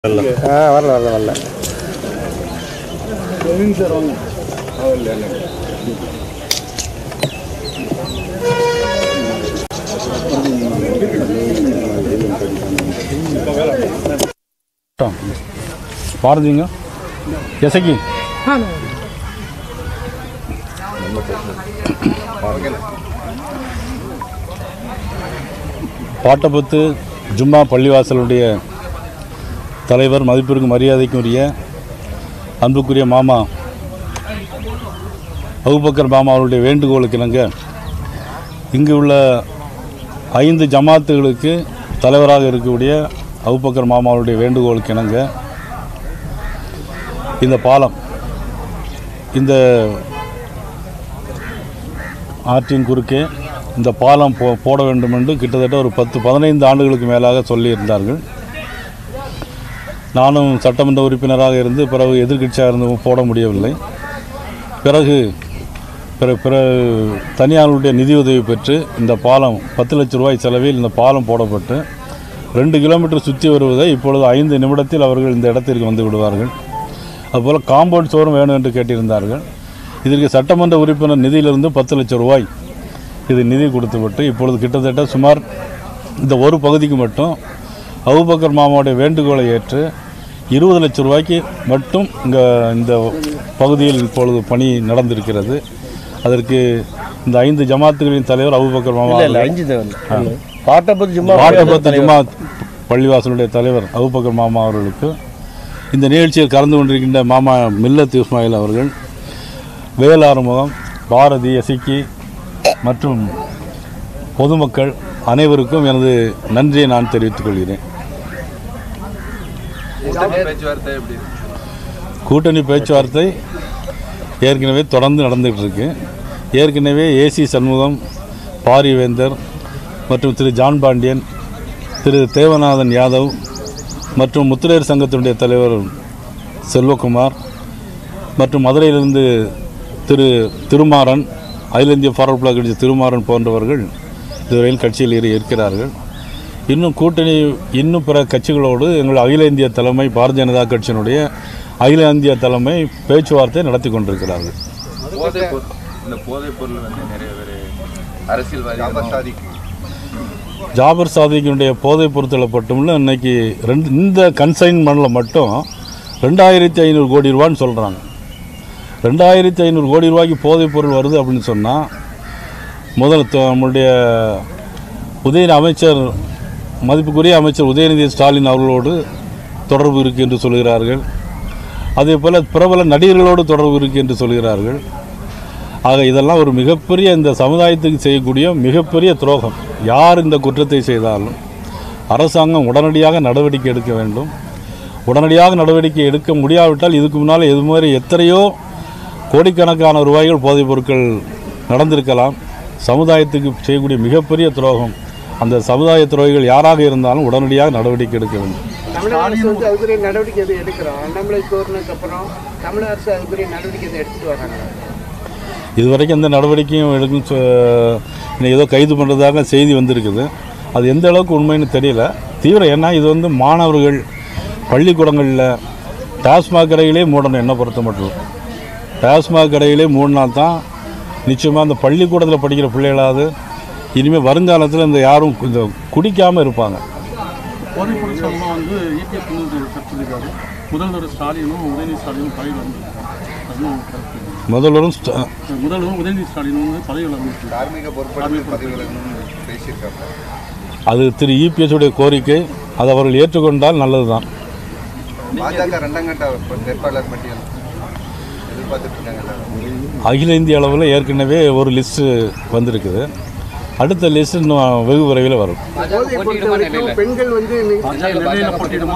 ஆ வரல வரல வரல பாரதிங்க எசக்கி பாட்டபத்து ஜும்மா பள்ளிவாசலுடைய தலைவர் மதிப்பிற்கு மரியாதைக்கும் உரிய அன்புக்குரிய மாமா அபுபக்கர் மாமா அவருடைய வேண்டுகோளுக்கு இணங்க இங்கு உள்ள ஐந்து ஜமாத்துகளுக்கு தலைவராக இருக்கக்கூடிய அபுபக்கர் மாமா அவருடைய வேண்டுகோளுக்கு இணங்க இந்த பாலம் இந்த ஆற்றின் குறுக்கே இந்த பாலம் போ போட வேண்டும் என்று கிட்டத்தட்ட ஒரு பத்து பதினைந்து ஆண்டுகளுக்கு மேலாக சொல்லியிருந்தார்கள் நானும் சட்டமன்ற உறுப்பினராக இருந்து பிறகு எதிர்க்கட்சியாக இருந்து போட முடியவில்லை பிறகு பிற பிற தனியாருடைய நிதியுதவி பெற்று இந்த பாலம் பத்து லட்ச ரூபாய் செலவில் இந்த பாலம் போடப்பட்டு ரெண்டு கிலோமீட்டர் சுற்றி வருவதை இப்பொழுது ஐந்து நிமிடத்தில் அவர்கள் இந்த இடத்திற்கு வந்து விடுவார்கள் அதுபோல் காம்பவுண்ட் சோறும் வேணும் என்று கேட்டிருந்தார்கள் இதற்கு சட்டமன்ற உறுப்பினர் நிதியிலிருந்து பத்து லட்சம் ரூபாய் இது நிதி கொடுத்துவிட்டு இப்பொழுது கிட்டத்தட்ட சுமார் இந்த ஒரு பகுதிக்கு மட்டும் அபுபக்கர் மாமாவுடைய வேண்டுகோளை ஏற்று இருபது லட்சம் ரூபாய்க்கு மட்டும் இங்கே இந்த பகுதியில் இப்பொழுது பணி நடந்திருக்கிறது அதற்கு இந்த ஐந்து ஜமாத்துகளின் தலைவர் அபுபக்கர் மாமா இல்ல இல்ல அஞ்சு தான் வரல பாட்டப்பத்து சும்மா வாட்டபத்து ஜுமா பள்ளிவாசலுடைய தலைவர் அபுபக்கர் மாமா அவர்களுக்கு இந்த நிகழ்ச்சியில் கலந்து கொண்டிருக்கின்ற மாமா மில்லத் இஸ்மாயில் அவர்கள் வேல் ஆறுமுகம் பாரதி எசிக்கி மற்றும் பொதுமக்கள் அனைவருக்கும் எனது நன்றியை நான் தெரிவித்துக் கொள்கிறேன் பேச்சுவார்த்தை எப்படி கூட்டணி பேச்சுவார்த்தை ஏற்கனவே தொடர்ந்து நடந்துகிட்டு இருக்கு ஏற்கனவே ஏசி சண்முகம் பாரிவேந்தர் மற்றும் திரு ஜான் பாண்டியன் திரு தேவநாதன் யாதவ் மற்றும் முத்திரையர் சங்கத்தினுடைய தலைவர் செல்வகுமார் மற்றும் மதுரையிலிருந்து திரு திருமாறன் அகில இந்திய ஃபார்வர்ட் பிளாக் கட்சி திருமாறன் போன்றவர்கள் இதுவரையில் கட்சியில் இரு- இருக்கிறார்கள் இன்னும் கூட்டணி இன்னும் பிற கட்சிகளோடு எங்கள் அகில இந்திய தலைமை பாரதிய ஜனதா கட்சியினுடைய அகில இந்திய தலைமை பேச்சுவார்த்தை நடத்தி கொண்டிருக்கிறார்கள் போதைப் பொருள் இந்த போதைப் பொருள் வந்து நிறைய பேர் அரசியல்வாதி ஜாபர் சாதிக்கினுடைய போதை பொருட்களை மட்டும்ல இன்னைக்கு ரெண்டு இந்த கன்சைன்மெண்ட்டில் மட்டும் ரெண்டாயிரத்தி ஐநூறு கோடி ரூபான்னு சொல்கிறாங்க ரெண்டாயிரத்தி ஐநூறு கோடி ரூபாய்க்கு போதைப் பொருள் வருது அப்படின்னு சொன்னால் முதல் த- நம்முடைய உதய அமைச்சர் மதிப்புக்குரிய அமைச்சர் உதயநிதி ஸ்டாலின் அவர்களோடு தொடர்பு இருக்கு என்று சொல்கிறார்கள் அதே போல் பிரபல நடிகர்களோடு தொடர்பு இருக்கு என்று சொல்கிறார்கள் ஆக இதெல்லாம் ஒரு மிகப்பெரிய இந்த சமுதாயத்துக்கு செய்யக்கூடிய மிகப்பெரிய துரோகம் யார் இந்த குற்றத்தை செய்தாலும் அரசாங்கம் உடனடியாக நடவடிக்கை எடுக்க வேண்டும் உடனடியாக நடவடிக்கை எடுக்க முடியாவிட்டால் இதுக்கு முன்னால் இது மாதிரி எத்தனையோ கோடிக்கணக்கான ரூபாய்கள் போதைப் பொருட்கள் நடந்திருக்கலாம் சமுதாயத்துக்கு செய்யக்கூடிய மிகப்பெரிய துரோகம் அந்த சமுதாய துரோகிகள் யாராக இருந்தாலும் உடனடியாக நடவடிக்கை எடுக்க வேண்டும் தமிழக அரசு வந்து அதுக்குரிய நடவடிக்கை எதுவும் எடுக்கிறோம் அண்ணாமலை கோரினதுக்கு அப்புறம் தமிழக அரசு அதுக்குரிய நடவடிக்கை எதுவும் எடுத்துட்டு வராங்க இதுவரைக்கும் எந்த நடவடிக்கையும் எடுக்கும் சொ- இன்னைக்கு ஏதோ கைது பண்ணுறதாக செய்தி வந்திருக்குது அது எந்த அளவுக்கு உண்மைன்னு தெரியல தீவிரம் ஏன்னா இது வந்து மாணவர்கள் பள்ளிக்கூடங்களில் டாஸ்மாக் கடைகளே மூடணும் என்ன பொறுத்த மட்டும் டாஸ்மாக் கடைகளே மூடினா தான் நிச்சயமாக அந்த பள்ளிக்கூடத்தில் படிக்கிற பிள்ளைகளாவது இனிமேல் வருங்காலத்தில் இந்த யாரும் இந்த குடிக்காமல் இருப்பாங்க போதைப்பொருள் சம்பவம் வந்து இபிஎஸ் வந்து கற்றுருக்காரு முதல்வர் ஸ்டாலினும் உதயநிதி ஸ்டாலினும் பதவி வந்து அதுவும் கருத்து முதல்வரும் ஸ்ட- முதல்வரும் உதயநிதி ஸ்டாலினும் வந்து பதவி வழங்கிட்டு தார்மீக பொறுப்பு பதவி விலகணும்னு பேசியிருக்காங்க அது திரு இபிஎஸ் உடைய கோரிக்கை அதை அவர்கள் ஏற்றுக்கொண்டால் நல்லது தான் பாஜக ரெண்டாம் கட்ட வேட்பாளர் பட்டியல் எதிர்பார்த்துட்டு இருக்காங்க எல்லாரும். அகில இந்திய அளவில் ஏற்கனவே ஒரு லிஸ்ட்டு வந்திருக்குது அடுத்த லிஸ்ட் இன்னும் வெகு விரைவில் வரும் போதை பொறுத்த வரைக்கும் பெண்கள் வந்து நிலையில போட்டிடுமா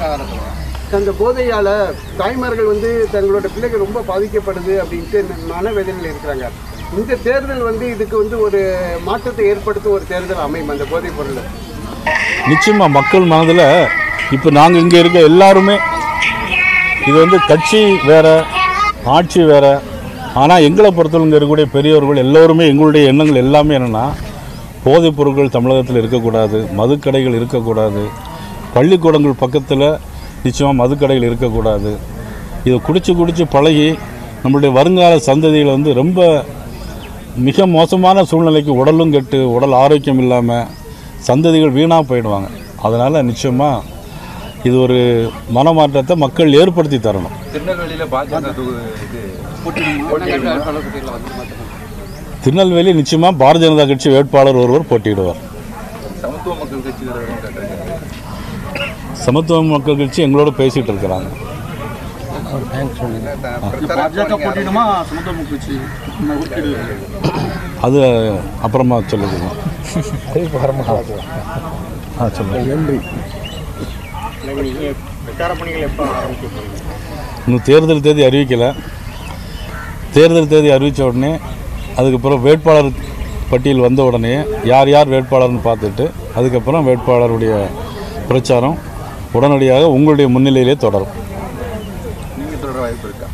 அந்த போதையால தாய்மார்கள் வந்து தங்களோட பிள்ளைகள் ரொம்ப பாதிக்கப்படுது அப்படின்ட்டு மனவேதனையில் இருக்கிறாங்க இந்த தேர்தல் வந்து இதுக்கு வந்து ஒரு மாற்றத்தை ஏற்படுத்தும் ஒரு தேர்தல் அமையும் அந்த போதைப் பொருள் நிச்சயமாக மக்கள் மனதில் இப்போ நாங்கள் இங்கே இருக்க எல்லாருமே இது வந்து கட்சி வேற ஆட்சி வேற ஆனால் எங்களை பொறுத்தவரை இங்கே இருக்கக்கூடிய பெரியவர்கள் எல்லோருமே எங்களுடைய எண்ணங்கள் எல்லாமே என்னென்னா போதைப் பொருட்கள் தமிழகத்தில் இருக்கக்கூடாது மதுக்கடைகள் இருக்கக்கூடாது பள்ளிக்கூடங்கள் பக்கத்தில் நிச்சயமாக மதுக்கடைகள் இருக்கக்கூடாது இதை குடிச்சு குடிச்சு பழகி நம்மளுடைய வருங்கால சந்ததிகளை வந்து ரொம்ப மிக மோசமான சூழ்நிலைக்கு உடலும் கெட்டு உடல் ஆரோக்கியம் இல்லாமல் சந்ததிகள் வீணாக போயிடுவாங்க அதனால் நிச்சயமாக இது ஒரு மனமாற்றத்தை மக்கள் ஏற்படுத்தி தரணும் திருநெல்வேலியில பாஜக தொகு- இது போட்டியிடுமா? திருநெல்வேலி நிச்சயமாக பாரதிய ஜனதா கட்சி வேட்பாளர் ஒருவர் போட்டியிடுவார் சமத்துவ மக்கள் கட்சி தலைவரும் கேட்டிருக்காரு சமத்துவ மக்கள் கட்சி எங்களோட பேசிகிட்டு இருக்கிறாங்க பாஜக போட்டியிடுமா சமத்துவ மக்கள் கட்சி ஒதுக்கீடு அது அப்புறமா சொல்லிக்கலாம் ஆ சொல்லுங்கள் இன்னும் தேர்தல் தேதி அறிவிக்கலை தேர்தல் தேதி அறிவித்த உடனே அதுக்கப்புறம் வேட்பாளர் பட்டியல் வந்த உடனே யார் யார் வேட்பாளர்னு பார்த்துட்டு அதுக்கப்புறம் வேட்பாளருடைய பிரச்சாரம் உடனடியாக உங்களுடைய முன்னிலையிலே தொடரும் நீங்க தொடர வாய்ப்பு இருக்கா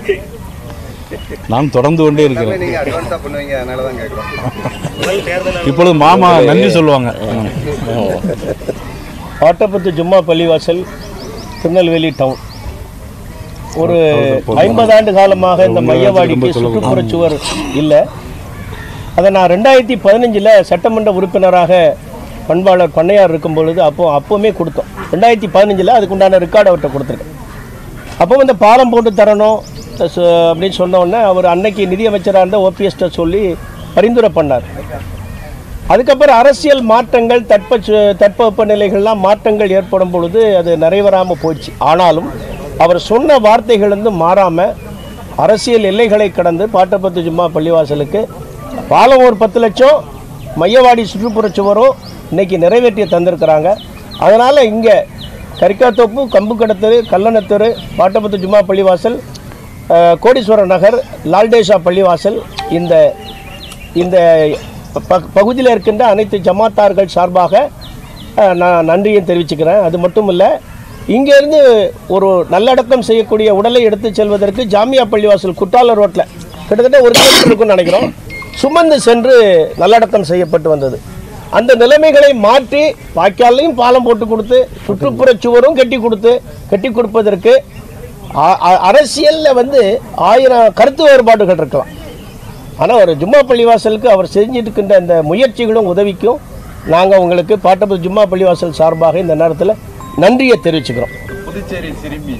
நான் தொடர்ந்து கொண்டே இருக்கிறேன் நீங்க அட்வான்ஸா பண்ணுவீங்க அதனால தான் கேட்குறோம் இப்பொழுது மாமா நன்றி சொல்லுவாங்க ம். பாட்டப்பத்து ஜும்மா பள்ளிவாசல் திருநெல்வேலி டவுன் ஒரு ஐம்பது ஆண்டு காலமாக இந்த மையவாடிக்கு சுற்றுப்புற சுவர் இல்லை அதை நான் ரெண்டாயிரத்தி பதினஞ்சில் சட்டமன்ற உறுப்பினராக பண்பாளர் பண்ணையார் இருக்கும் பொழுது அப்போ அப்போவுமே கொடுத்தோம் ரெண்டாயிரத்தி பதினஞ்சில் அதுக்குண்டான ரெக்கார்டு அவர்கிட்ட கொடுத்துருக்கேன் அப்போ வந்து பாலம் போட்டு தரணும் ச- அப்படின்னு சொன்ன உடனே அவர் அன்னைக்கு நிதியமைச்சராக இருந்த ஓபிஎஸ்ட்ட சொல்லி பரிந்துரை பண்ணார் அதுக்கப்புறம் அரசியல் மாற்றங்கள் தட்ப தட்பவெப்ப நிலைகள்லாம் மாற்றங்கள் ஏற்படும் பொழுது அது நிறைவேறாமல் போயிடுச்சு ஆனாலும் அவர் சொன்ன வார்த்தைகள் வந்து மாறாமல் அரசியல் எல்லைகளை கடந்து பாட்டப்பத்து ஜும்மா பள்ளிவாசலுக்கு பாலம் ஒரு பத்து லட்சம் மையவாடி சுற்றுப்புற சுவரும் இன்னைக்கு நிறைவேற்றி தந்திருக்கிறாங்க அதனால் இங்கே கரிக்காத்தோப்பு கம்புக்கடத்தெரு கல்லணத்தெரு பாட்டப்பத்து ஜும்மா பள்ளிவாசல் அஹ், கோடீஸ்வரர் நகர் லால்டேஷா பள்ளிவாசல் இந்த இந்த ப- பகுதியில் இருக்கின்ற அனைத்து ஜமாத்தார்கள் சார்பாக அஹ், நான் நன்றியை தெரிவிச்சுக்கிறேன் அது மட்டும் இல்லை இங்கேருந்து ஒரு நல்லடக்கம் செய்யக்கூடிய உடலை எடுத்து செல்வதற்கு ஜாமியா பள்ளிவாசல் குற்றால ரோட்டில் கிட்டத்தட்ட ஒரு கிலோமீட்டர் இருக்கும்னு நினைக்கிறோம் சுமந்து சென்று நல்லடக்கம் செய்யப்பட்டு வந்தது அந்த நிலைமைகளை மாற்றி வாய்க்காலையும் பாலம் போட்டு கொடுத்து சுற்றுப்புற சுவரும் கட்டி கொடுத்து கட்டி கொடுப்பதற்கு அ- அ- அரசியல்ல வந்து ஆயிரம் கருத்து வேறுபாடுகள் இருக்கலாம் ஆனால் ஒரு ஜும்மா பள்ளிவாசலுக்கு அவர் செஞ்சிருக்கின்ற இந்த முயற்சிகளும் உதவிக்கும் நாங்கள் உங்களுக்கு பாட்டபுரம் ஜும்மா பள்ளிவாசல் சார்பாக இந்த நேரத்தில் நன்றியை தெரிவிச்சுக்கிறோம் புதுச்சேரி சிறுமி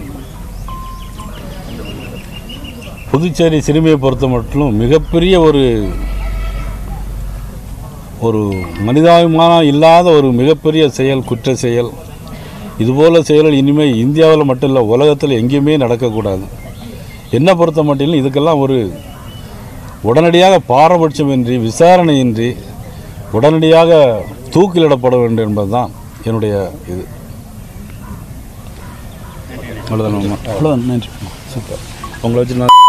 புதுச்சேரி சிறுமியை பொறுத்த மட்டும் மிகப்பெரிய ஒரு ஒரு மனிதாபிமானம் இல்லாத ஒரு மிகப்பெரிய செயல் குற்ற செயல் இதுபோல செயல்கள் இனிமேல் இந்தியாவில் மட்டும் இல்லை உலகத்தில் எங்கேயுமே நடக்கக்கூடாது என்னை பொறுத்த மட்டிலும் இதுக்கெல்லாம் ஒரு உடனடியாக பாரபட்சமின்றி விசாரணையின்றி உடனடியாக தூக்கிலிடப்பட வேண்டும் என்பதுதான் என்னுடைய இது அவ்வளோதான் அவ்வளோதான் நன்றி சூப்பர் உங்களை வச்சு நான்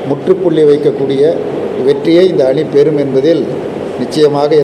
முற்றுப்புள்ளி வைக்கக்கூடிய வெற்றியை இந்த அணி பெறும் என்பதில் நிச்சயமாக